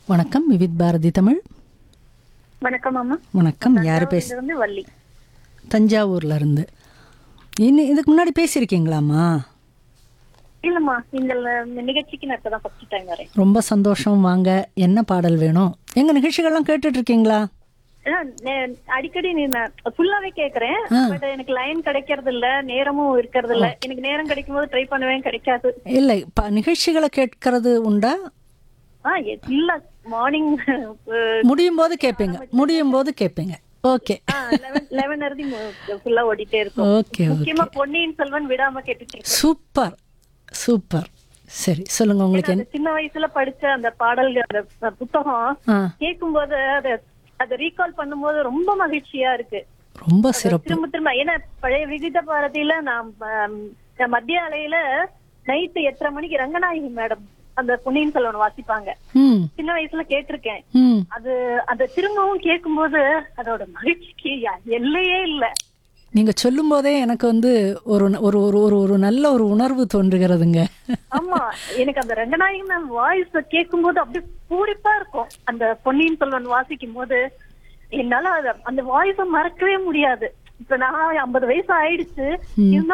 வணக்கம் விவித் பாரதி தமிழ் வணக்கம் அம்மா வணக்கம் யார் பேச இது வந்து வள்ளி தஞ்சாவூர்ல இருந்து இன்னும் இதுக்கு முன்னாடி பேசியிருக்கீங்களாம்மா இல்லம்மா இந்த ல- நிகழ்ச்சிக்கு நான் இப்பதான் ஃபர்ஸ்ட் டைம் வரேன் ரொம்ப சந்தோஷம் வாங்க என்ன பாடல் வேணும் எங்க நிகழ்ச்சிகள்லாம் கேட்டுட்டு இருக்கீங்களா ஏன்னா, நே- அடிக்கடி நீ நான் ஃபுல்லாவே கேக்குறேன் பட் எனக்கு லைன் கிடைக்கிறது இல்ல நேரமும் இருக்கிறது இல்ல எனக்கு நேரம் கிடைக்கும் போது ட்ரை பண்ணுவேன் கிடைக்காது இல்லை ப- நிகழ்ச்சிகளை கேட்கறது உண்டா ஆ எ- இல்ல மார்னிங் முடியும் போது கேட்பீங்க முடியும் போது கேட்பீங்க ஓகே லெவன் அறுதி ஃபுல்லா ஓடிட்டே இருக்கும் ஓகே ஓகே முக்கியமா பொன்னியின் செல்வன் விடாம கேட்டுட்டு இருக்கேன் சூப்பர் சூப்பர் சரி சொல்லுங்க உங்களுக்கு என்ன அந்த சின்ன வயசுல படிச்ச அந்த பாடல்கள் அந்த அஹ், புத்தகம் ஆ கேட்கும்போது அதை அதை ரீகால் பண்ணும்போது ரொம்ப மகிழ்ச்சியா இருக்கு ரொம்ப சிறப்பு திரும்ப திரும்ப ஏன்னா பழைய விகித பாரதியில நான் ஆம், நான் மத்திய அலையில நைட்டு எட்டரை மணிக்கு ரங்கநாயகி மேடம் அந்த பொன்னியின் செல்வன் வாசிப்பாங்க ம் சின்ன வயசுல கேட்டிருக்கேன் ம் அது அந்த திரும்பவும் கேட்கும்போது அதோட மகிழ்ச்சிக்கு ய- எல்லையே இல்ல நீங்க சொல்லும் போதே எனக்கு வந்து ஒரு ஒரு ஒரு ஒரு ஒரு நல்ல ஒரு உணர்வு தோன்றுகிறதுங்க ஆமா எனக்கு அந்த ரங்கநாயகி மேம் வாய்ஸ் கேட்கும்போது அப்படியே பூரிப்பா இருக்கும் அந்த பொன்னியின் செல்வன் வாசிக்கும் போது என்னால அத- அந்த வாய்ஸ மறக்கவே முடியாது இப்ப நான் ஐம்பது வயசு ஆயிடுச்சு இருந்தாலும்